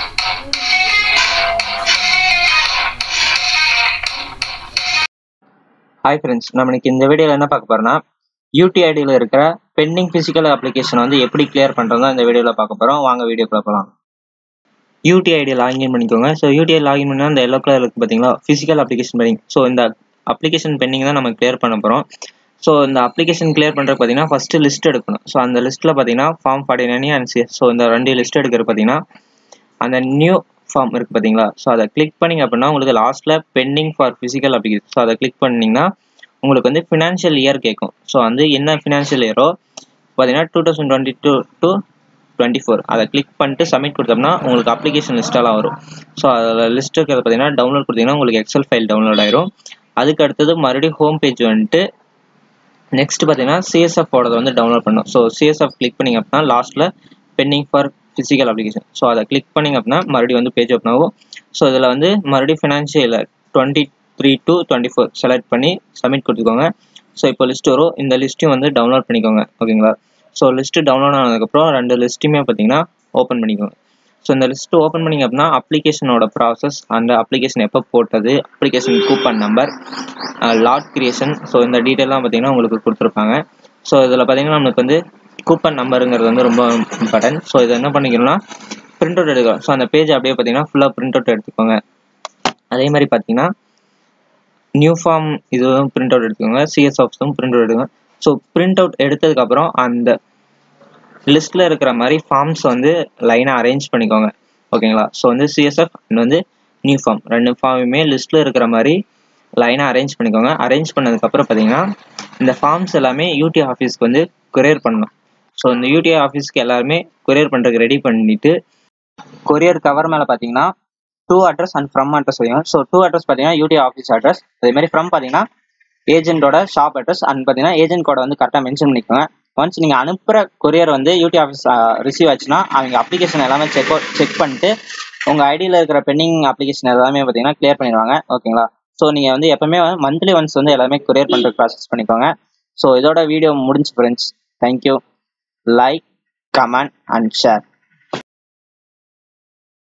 hi friends நம்ம இன்னைக்கு இந்த வீடியோவில் என்ன பார்க்க போறோம்னா யூடிஐடியில் இருக்கிற பெண்டிங் ஃபிசிக்கல் அப்ளிகேஷன் வந்து எப்படி கிளியர் பண்ணுறதா இந்த வீடியோவில் பார்க்க போகிறோம் வாங்க வீடியோக்குள்ள போகலாம் யூடிஐடி லாகின் பண்ணிக்கோங்க ஸோ யூடிஐ லாகின் பண்ணால் இந்த எல்லோ கலர் இருக்குது பார்த்தீங்களா ஃபிசிக்கல் அப்ளிகேஷன் பெண்டிங் ஸோ இந்த அப்ளிகேஷன் பெண்டிங் தான் நம்ம கிளியர் பண்ண போகிறோம் ஸோ இந்த அப்ளிகேஷன் கிளியர் பண்ணுறது பார்த்தீங்கன்னா ஃபஸ்ட்டு லிஸ்ட் எடுக்கணும் ஸோ அந்த லிஸ்ட்டில் பார்த்தீங்கன்னா form forty nine and CS so இந்த ரெண்டு லிஸ்ட் எடுக்கிறது பார்த்தீங்கன்னா அந்த நியூ ஃபார்ம் இருக்குது பார்த்தீங்களா ஸோ அதை கிளிக் பண்ணிங்க அப்படின்னா உங்களுக்கு லாஸ்ட்டில் pending for physical application so அதை கிளிக் பண்ணிங்கன்னா உங்களுக்கு வந்து ஃபினான்ஷியல் இயர் கேட்கும் ஸோ வந்து என்ன ஃபினான்ஷியல் இயரோ பார்த்தீங்கன்னா two thousand twenty two to twenty four அதை கிளிக் பண்ணிட்டு சப்மிட் கொடுத்தோம்னா உங்களுக்கு அப்ளிகேஷன் லிஸ்ட்டெல்லாம் வரும் ஸோ அதில் லிஸ்ட் இருக்கிறது பார்த்தீங்கன்னா டவுன்லோட் கொடுத்தீங்கன்னா உங்களுக்கு எக்ஸல் ஃபைல் டவுன்லோட் ஆயிரும் அதுக்கு அடுத்தது மறுபடியும் ஹோம் பேஜ் வந்துட்டு நெக்ஸ்ட் பார்த்தீங்கன்னா சிஎஸ்எஃப் ஓடதை வந்து டவுன்லோட் பண்ணும் ஸோ சிஎஸ்எஃப் கிளிக் பண்ணிங்க அப்படின்னா லாஸ்ட்டில் pending for physical application so அதை கிளிக் பண்ணிங்க அப்படின்னா மறுபடியும் வந்து பேஜ் ஓப்பன் ஆகும் ஸோ இதில் வந்து மறுபடியும் financial twenty three to twenty four select பண்ணி சப்மிட் கொடுத்துக்கோங்க ஸோ இப்போ லிஸ்ட் வரும் இந்த லிஸ்ட்டையும் வந்து டவுன்லோட் பண்ணிக்கோங்க ஓகேங்களா ஸோ லிஸ்ட்டு டவுன்லோட் ஆனதுக்கப்புறம் ரெண்டு லிஸ்ட்டுமே பார்த்தீங்கன்னா ஓப்பன் பண்ணிக்கோங்க ஸோ இந்த லிஸ்ட்டு ஓப்பன் பண்ணிங்க அப்படின்னா அப்ளிகேஷனோட ப்ராசஸ் அந்த அப்ளிகேஷன் எப்போ போட்டது application coupon number lot creation so இந்த டீட்டெயிலாம் பார்த்தீங்கன்னா உங்களுக்கு கொடுத்துருப்பாங்க ஸோ இதில் பார்த்தீங்கன்னா நமக்கு வந்து கூப்பன் நம்பருங்கிறது வந்து ரொம்ப இம்பார்ட்டன்ட் ஸோ இதை என்ன பண்ணிக்கணும்னா பிரிண்ட் அவுட் எடுக்கலாம் ஸோ அந்த பேஜ் அப்படியே பார்த்தீங்கன்னா ஃபுல்லாக பிரிண்ட் அவுட் எடுத்துக்கோங்க அதே மாதிரி பார்த்தீங்கன்னா நியூ ஃபார்ம் இதுவும் பிரிண்ட் அவுட் எடுத்துக்கோங்க சிஎஸ் ஆஃப்ஸும் பிரிண்ட் அவுட் எடுத்துக்கோங்க ஸோ பிரிண்ட் அவுட் எடுத்ததுக்கப்புறம் அந்த லிஸ்ட்டில் இருக்கிற மாதிரி ஃபார்ம்ஸ் வந்து லைனாக அரேஞ்ச் பண்ணிக்கோங்க ஓகேங்களா ஸோ வந்து சிஎஸ்எஃப் அண்ட் வந்து நியூ ஃபார்ம் ரெண்டு ஃபார்முமே லிஸ்ட்டில் இருக்கிற மாதிரி லைனாக அரேஞ்ச் பண்ணிக்கோங்க அரேஞ்ச் பண்ணதுக்கப்புறம் பார்த்தீங்கன்னா இந்த ஃபார்ம்ஸ் எல்லாமே யூடி ஆஃபீஸ்க்கு வந்து கொரியர் பண்ணணும் ஸோ இந்த யூடிஐ ஆஃபீஸ்க்கு எல்லாருமே கொரியர் பண்ணுறதுக்கு ரெடி பண்ணிட்டு கொரியர் கவர் மேலே பார்த்தீங்கன்னா to address and from address வைக்கணும் ஸோ டூ அட்ரஸ் பார்த்தீங்கன்னா யூடிஐ ஆஃபீஸ் அட்ரஸ் அதே மாதிரி ஃப்ரம் பார்த்தீங்கன்னா ஏஜென்ட்டோட ஷாப் அட்ரஸ் அண்ட் பார்த்தீங்கன்னா ஏஜென்ட் கோட வந்து கரெக்டாக மென்ஷன் பண்ணிக்கோங்க ஒன்ஸ் நீங்கள் அனுப்புகிற கொரியர் வந்து யூடி ஆஃபீஸ் ரிசீவ் ஆச்சுன்னா அவங்க அப்ளிகேஷன் எல்லாமே செக் செக் பண்ணிட்டு உங்கள் ஐடியில் இருக்கிற பெண்டிங் அப்ளிகேஷன் எல்லாமே பார்த்தீங்கன்னா கிளியர் பண்ணிடுவாங்க ஓகேங்களா ஸோ நீங்கள் வந்து எப்பவுமே மந்த்லி ஒன்ஸ் வந்து எல்லாமே கொரியர் பண்ணுற ப்ராசஸ் பண்ணிக்கோங்க ஸோ இதோட வீடியோ முடிஞ்சு friends thank you like comment and share